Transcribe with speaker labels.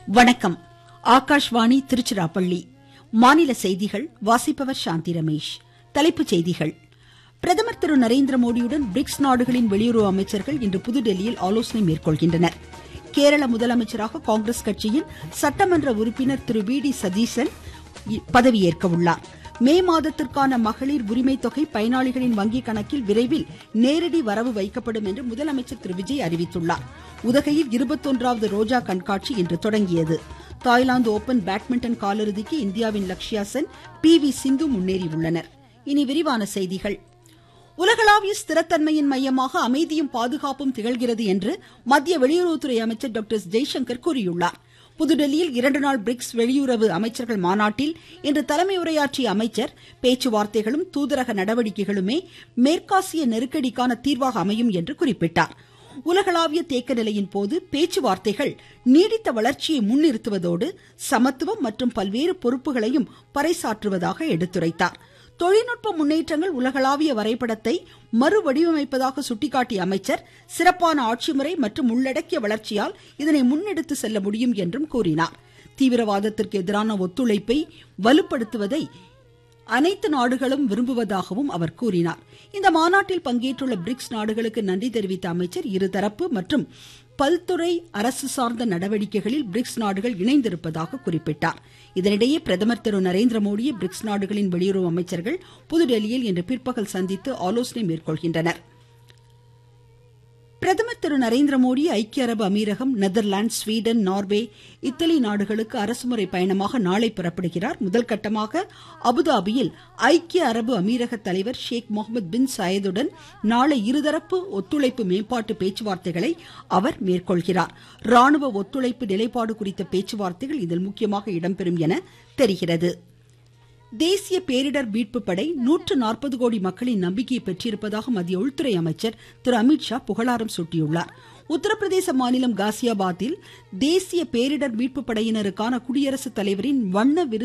Speaker 1: வணக்கம் ஆகாஷ்வாணி திருச்சிராப்பள்ளி மாநில செய்திகள் வாசிப்பவர் சாந்தி ரமேஷ் தலைப்புச் செய்திகள் பிரதமர் திரு நரேந்திர மோடியுடன் பிரிக்ஸ் நாடுகளின் வெளியுறவு அமைச்சர்கள் இன்று புதுதில்லியில் ஆலோசனை மேற்கொள்கின்றனர் கேரள முதலமைச்சராக காங்கிரஸ் கட்சியின் சட்டமன்ற உறுப்பினர் திரு வி டி சதீசன் பதவியேற்க உள்ளார் மே மாதத்திற்கான மகளிர் உரிமை தொகை பயனாளிகளின் வங்கிக் கணக்கில் விரைவில் நேரடி வரவு வைக்கப்படும் என்று முதலமைச்சர் திரு விஜய் அறிவித்துள்ளார் உதகையில் இருபத்தொன்றாவது ரோஜா கண்காட்சி இன்று தொடங்கியது தாய்லாந்து ஓபன் பேட்மிண்டன் காலிறுதிக்கு இந்தியாவின் லக்ஷ்யா சென் பி வி சிந்து முன்னேறியுள்ளனர் இனி விரிவான செய்திகள் உலகளாவிய ஸ்திரத்தன்மையின் மையமாக அமைதியும் பாதுகாப்பும் திகழ்கிறது என்று மத்திய வெளியுறவுத்துறை அமைச்சர் டாக்டர் ஜெய்சங்கர் கூறியுள்ளார் புதுதில்லியில் இரண்டு நாள் பிரிக்ஸ் வெளியுறவு அமைச்சர்கள் மாநாட்டில் இன்று தலைமை உரையாற்றிய அமைச்சர் பேச்சுவார்த்தைகளும் தூதரக நடவடிக்கைகளுமே மேற்காசிய நெருக்கடிக்கான தீர்வாக அமையும் என்று குறிப்பிட்டார் உலகளாவிய தேக்க நிலையின் போது பேச்சுவார்த்தைகள் நீடித்த வளர்ச்சியை முன்னிறுத்துவதோடு சமத்துவம் மற்றும் பல்வேறு பொறுப்புகளையும் பறைசாற்றுவதாக எடுத்துரைத்தார் தொழில்நுட்ப முன்னேற்றங்கள் உலகளாவிய வரைபடத்தை மறுவடிவமைப்பதாக சுட்டிக்காட்டிய அமைச்சர் சிறப்பான ஆட்சிமுறை மற்றும் உள்ளடக்கிய வளர்ச்சியால் இதனை முன்னெடுத்து செல்ல முடியும் என்றும் கூறினார் தீவிரவாதத்திற்கு எதிரான ஒத்துழைப்பை வலுப்படுத்துவதை அனைத்து நாடுகளும் விரும்புவதாகவும் அவர் கூறினார் இந்த மாநாட்டில் பங்கேற்றுள்ள பிரிக்ஸ் நாடுகளுக்கு நன்றி தெரிவித்த அமைச்சர் இருதரப்பு மற்றும் பல்துறை அரசு சார்ந்த நடவடிக்கைகளில் பிரிக்ஸ் நாடுகள் இணைந்திருப்பதாக குறிப்பிட்டார் இதனிடையே பிரதமர் திரு நரேந்திர மோடியை பிரிக்ஸ் நாடுகளின் வெளியுறவு அமைச்சர்கள் புதுதில்லியில் இன்று பிற்பகல் சந்தித்து ஆலோசனை மேற்கொள்கின்றனர் பிரதமர் திரு நரேந்திர மோடி ஐக்கிய அரபு அமீரகம் நெதர்லாந்து ஸ்வீடன் நார்வே இத்தாலி நாடுகளுக்கு அரசுமுறை பயணமாக நாளை புறப்படுகிறார் முதல் கட்டமாக அபுதாபியில் ஐக்கிய அரபு அமீரக தலைவர் ஷேக் முகமது பின் சயதுடன் நாளை இருதரப்பு ஒத்துழைப்பு மேம்பாட்டு பேச்சுவார்த்தைகளை அவர் மேற்கொள்கிறார் ராணுவ ஒத்துழைப்பு நிலைப்பாடு குறித்த பேச்சுவார்த்தைகள் இதில் முக்கியமாக இடம்பெறும் என தெரிகிறது தேசிய பேரிடர் மீட்பு படை நூற்று நாற்பது கோடி மக்களின் நம்பிக்கையை பெற்றிருப்பதாக மத்திய உள்துறை அமைச்சர் திரு அமித்ஷா புகழாரம் சூட்டியுள்ளார் உத்தரப்பிரதேச மாநிலம் காசியாபாத்தில் தேசிய பேரிடர் மீட்பு படையினருக்கான குடியரசுத் தலைவரின் வண்ண விருது